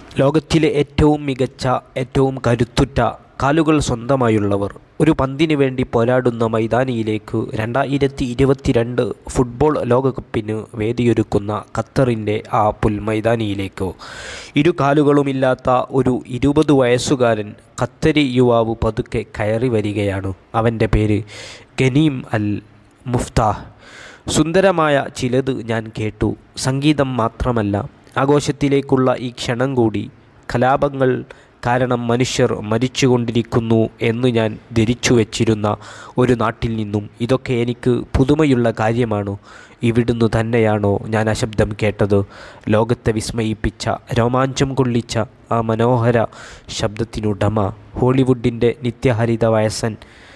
ലോകത്തിലെ ഏറ്റവും മികച്ച ഏറ്റവും കരുത്തുറ്റ കാലുകൾ സ്വന്തമായുള്ളവർ ഒരു പന്തിന് വേണ്ടി പോരാടുന്ന മൈതാനിയിലേക്ക് രണ്ടായിരത്തി ഇരുപത്തിരണ്ട് ഫുട്ബോൾ ലോകകപ്പിന് വേദിയൊരുക്കുന്ന ഖത്തറിൻ്റെ ആ പുൽമൈതാനിയിലേക്ക് ഇരു കാലുകളുമില്ലാത്ത ഒരു ഇരുപത് വയസ്സുകാരൻ ഖത്തരി യുവാവ് പതുക്കെ കയറി വരികയാണ് അവൻ്റെ പേര് ഗനീം അൽ മുഫ്താഹ് സുന്ദരമായ ചിലത് ഞാൻ കേട്ടു സംഗീതം മാത്രമല്ല ആഘോഷത്തിലേക്കുള്ള ഈ ക്ഷണം കൂടി കലാപങ്ങൾ കാരണം മനുഷ്യർ മരിച്ചുകൊണ്ടിരിക്കുന്നു എന്ന് ഞാൻ ധരിച്ചു വച്ചിരുന്ന ഒരു നാട്ടിൽ നിന്നും ഇതൊക്കെ എനിക്ക് പുതുമയുള്ള കാര്യമാണോ ഇവിടുന്ന് തന്നെയാണോ ഞാൻ ആ ശബ്ദം കേട്ടത് ലോകത്തെ വിസ്മയിപ്പിച്ച രോമാഞ്ചം കൊള്ളിച്ച ആ മനോഹര ശബ്ദത്തിനുടമ ഹോളിവുഡിൻ്റെ നിത്യഹരിത വയസ്സൻ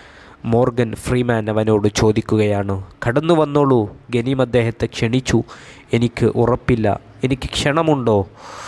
മോർഗൻ ഫ്രീമാൻ അവനോട് ചോദിക്കുകയാണ് കടന്നു വന്നോളൂ ഗനീം അദ്ദേഹത്തെ ക്ഷണിച്ചു എനിക്ക് ഉറപ്പില്ല എനിക്ക് ക്ഷണമുണ്ടോ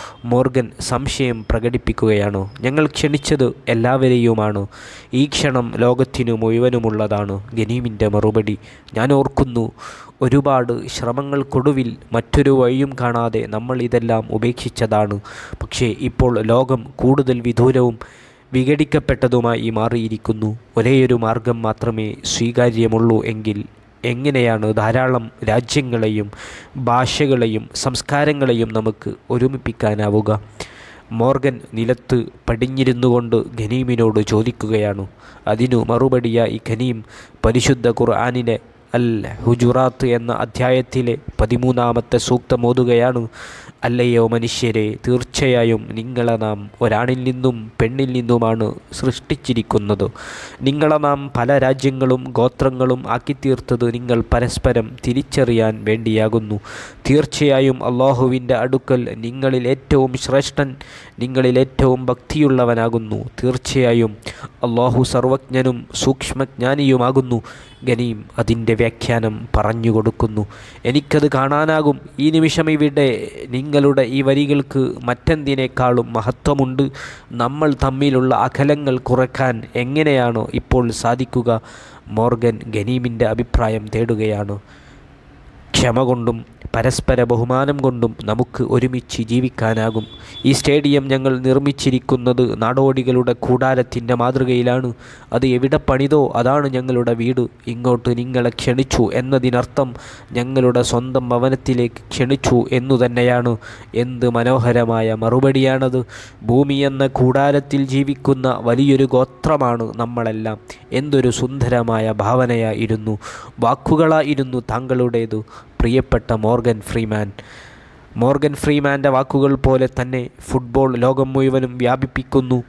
മോർഗൻ സംശയം പ്രകടിപ്പിക്കുകയാണ് ഞങ്ങൾ ക്ഷണിച്ചത് എല്ലാവരെയുമാണ് ഈ ക്ഷണം ലോകത്തിനു മുഴുവനുമുള്ളതാണ് ഗനീമിൻ്റെ മറുപടി ഞാൻ ഓർക്കുന്നു ഒരുപാട് ശ്രമങ്ങൾക്കൊടുവിൽ മറ്റൊരു വഴിയും കാണാതെ നമ്മൾ ഇതെല്ലാം ഉപേക്ഷിച്ചതാണ് പക്ഷേ ഇപ്പോൾ ലോകം കൂടുതൽ വിദൂരവും വിഘടിക്കപ്പെട്ടതുമായി മാറിയിരിക്കുന്നു ഒരേയൊരു മാർഗം മാത്രമേ സ്വീകാര്യമുള്ളൂ എങ്കിൽ എങ്ങനെയാണ് ധാരാളം രാജ്യങ്ങളെയും ഭാഷകളെയും സംസ്കാരങ്ങളെയും നമുക്ക് ഒരുമിപ്പിക്കാനാവുക മോർഗൻ നിലത്ത് പടിഞ്ഞിരുന്നു കൊണ്ട് ഖനീമിനോട് ചോദിക്കുകയാണ് അതിനു മറുപടിയായി ഖനീം പരിശുദ്ധ ഖുർആാനിലെ അൽ ഹുജുറാത്ത് എന്ന അധ്യായത്തിലെ പതിമൂന്നാമത്തെ സൂക്തം ഓതുകയാണ് അല്ലയോ മനുഷ്യരെ തീർച്ചയായും നിങ്ങളെ നാം ഒരാണിൽ നിന്നും പെണ്ണിൽ നിന്നുമാണ് സൃഷ്ടിച്ചിരിക്കുന്നത് നിങ്ങളെ നാം പല രാജ്യങ്ങളും ഗോത്രങ്ങളും ആക്കിത്തീർത്തത് നിങ്ങൾ പരസ്പരം തിരിച്ചറിയാൻ വേണ്ടിയാകുന്നു തീർച്ചയായും അള്ളാഹുവിൻ്റെ അടുക്കൽ നിങ്ങളിൽ ഏറ്റവും ശ്രേഷ്ഠൻ നിങ്ങളിൽ ഏറ്റവും ഭക്തിയുള്ളവനാകുന്നു തീർച്ചയായും അള്ളാഹു സർവജ്ഞനും സൂക്ഷ്മജ്ഞാനിയുമാകുന്നു ഗനീം അതിൻ്റെ വ്യാഖ്യാനം പറഞ്ഞു കൊടുക്കുന്നു എനിക്കത് കാണാനാകും ഈ നിമിഷം ഇവിടെ നിങ്ങളുടെ ഈ വരികൾക്ക് മറ്റെന്തിനേക്കാളും മഹത്വമുണ്ട് നമ്മൾ തമ്മിലുള്ള അകലങ്ങൾ കുറയ്ക്കാൻ എങ്ങനെയാണോ ഇപ്പോൾ സാധിക്കുക മോർഗൻ ഗനീമിൻ്റെ അഭിപ്രായം തേടുകയാണ് ക്ഷമ കൊണ്ടും പരസ്പര ബഹുമാനം കൊണ്ടും നമുക്ക് ഒരുമിച്ച് ജീവിക്കാനാകും ഈ സ്റ്റേഡിയം ഞങ്ങൾ നിർമ്മിച്ചിരിക്കുന്നത് നാടോടികളുടെ കൂടാരത്തിൻ്റെ മാതൃകയിലാണ് അത് എവിടെ പണിതോ അതാണ് ഞങ്ങളുടെ വീട് ഇങ്ങോട്ട് നിങ്ങളെ ക്ഷണിച്ചു എന്നതിനർത്ഥം ഞങ്ങളുടെ സ്വന്തം ഭവനത്തിലേക്ക് ക്ഷണിച്ചു എന്നു തന്നെയാണ് എന്ത് മനോഹരമായ മറുപടിയാണത് ഭൂമി എന്ന കൂടാരത്തിൽ ജീവിക്കുന്ന വലിയൊരു ഗോത്രമാണ് നമ്മളെല്ലാം എന്തൊരു സുന്ദരമായ ഭാവനയായിരുന്നു വാക്കുകളായിരുന്നു താങ്കളുടേത് പ്രിയപ്പെട്ട മോർഗൻ ഫ്രീമാൻ മോർഗൻ ഫ്രീമാൻ്റെ വാക്കുകൾ പോലെ തന്നെ ഫുട്ബോൾ ലോകം മുഴുവനും വ്യാപിപ്പിക്കുന്നു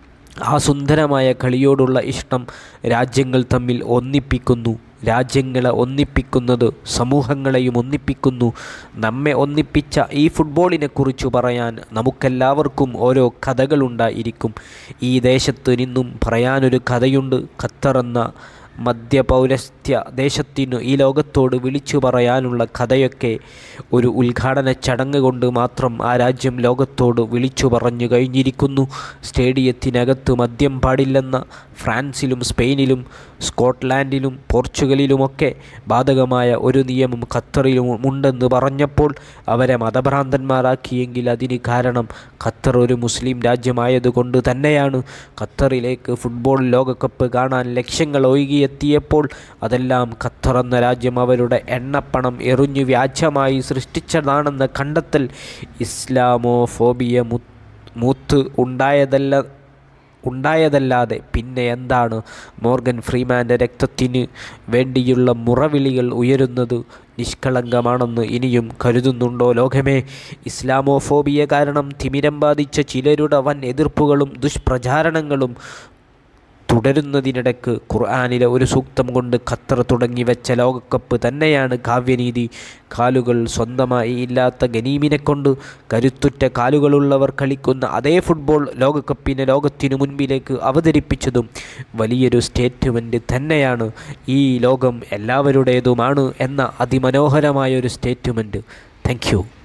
ആ സുന്ദരമായ കളിയോടുള്ള ഇഷ്ടം രാജ്യങ്ങൾ തമ്മിൽ ഒന്നിപ്പിക്കുന്നു രാജ്യങ്ങളെ ഒന്നിപ്പിക്കുന്നത് സമൂഹങ്ങളെയും ഒന്നിപ്പിക്കുന്നു നമ്മെ ഒന്നിപ്പിച്ച ഈ ഫുട്ബോളിനെ കുറിച്ച് പറയാൻ നമുക്കെല്ലാവർക്കും ഓരോ കഥകളുണ്ടായിരിക്കും ഈ ദേശത്ത് നിന്നും പറയാനൊരു കഥയുണ്ട് ഖത്തർ എന്ന മധ്യപൗരസ്ത്യ ദേശത്തിനു ഈ ലോകത്തോട് വിളിച്ചു പറയാനുള്ള കഥയൊക്കെ ഒരു ഉദ്ഘാടന ചടങ്ങ് കൊണ്ട് മാത്രം ആ രാജ്യം ലോകത്തോട് വിളിച്ചു പറഞ്ഞു കഴിഞ്ഞിരിക്കുന്നു സ്റ്റേഡിയത്തിനകത്ത് മദ്യം പാടില്ലെന്ന ഫ്രാൻസിലും സ്പെയിനിലും സ്കോട്ട്ലാൻഡിലും പോർച്ചുഗലിലുമൊക്കെ ബാധകമായ ഒരു നിയമം ഖത്തറിലും ഉണ്ടെന്ന് പറഞ്ഞപ്പോൾ അവരെ മതഭ്രാന്തന്മാരാക്കിയെങ്കിൽ അതിന് കാരണം ഖത്തർ ഒരു മുസ്ലിം രാജ്യമായതുകൊണ്ട് തന്നെയാണ് ഖത്തറിലേക്ക് ഫുട്ബോൾ ലോകകപ്പ് കാണാൻ ലക്ഷങ്ങൾ ഒഴുകിയെത്തിയപ്പോൾ അതെല്ലാം ഖത്തർ എന്ന രാജ്യം അവരുടെ എണ്ണപ്പണം എറിഞ്ഞു വ്യാജമായി സൃഷ്ടിച്ചതാണെന്ന കണ്ടെത്തൽ ഇസ്ലാമോ ഫോബിയ മൂത്ത് ഉണ്ടായതല്ല ഉണ്ടായതല്ലാതെ പിന്നെ എന്താണ് മോർഗൻ ഫ്രീമാൻ്റെ രക്തത്തിന് വേണ്ടിയുള്ള മുറവിളികൾ ഉയരുന്നത് നിഷ്കളങ്കമാണെന്ന് ഇനിയും കരുതുന്നുണ്ടോ ലോകമേ ഇസ്ലാമോഫോബിയ കാരണം തിമിരം ബാധിച്ച ചിലരുടെ വൻ എതിർപ്പുകളും ദുഷ്പ്രചാരണങ്ങളും തുടരുന്നതിനിടയ്ക്ക് ഖുർആാനിലെ ഒരു സൂക്തം കൊണ്ട് ഖത്തർ തുടങ്ങി വെച്ച ലോകകപ്പ് തന്നെയാണ് കാവ്യനീതി കാലുകൾ സ്വന്തമായി ഇല്ലാത്ത ഗനീമിനെ കൊണ്ട് കരുത്തുറ്റ കാലുകളുള്ളവർ കളിക്കുന്ന അതേ ഫുട്ബോൾ ലോകകപ്പിനെ ലോകത്തിനു മുൻപിലേക്ക് അവതരിപ്പിച്ചതും വലിയൊരു സ്റ്റേറ്റ്മെൻറ്റ് തന്നെയാണ് ഈ ലോകം എല്ലാവരുടേതുമാണ് എന്ന അതിമനോഹരമായ ഒരു സ്റ്റേറ്റ്മെൻറ്റ് താങ്ക് യു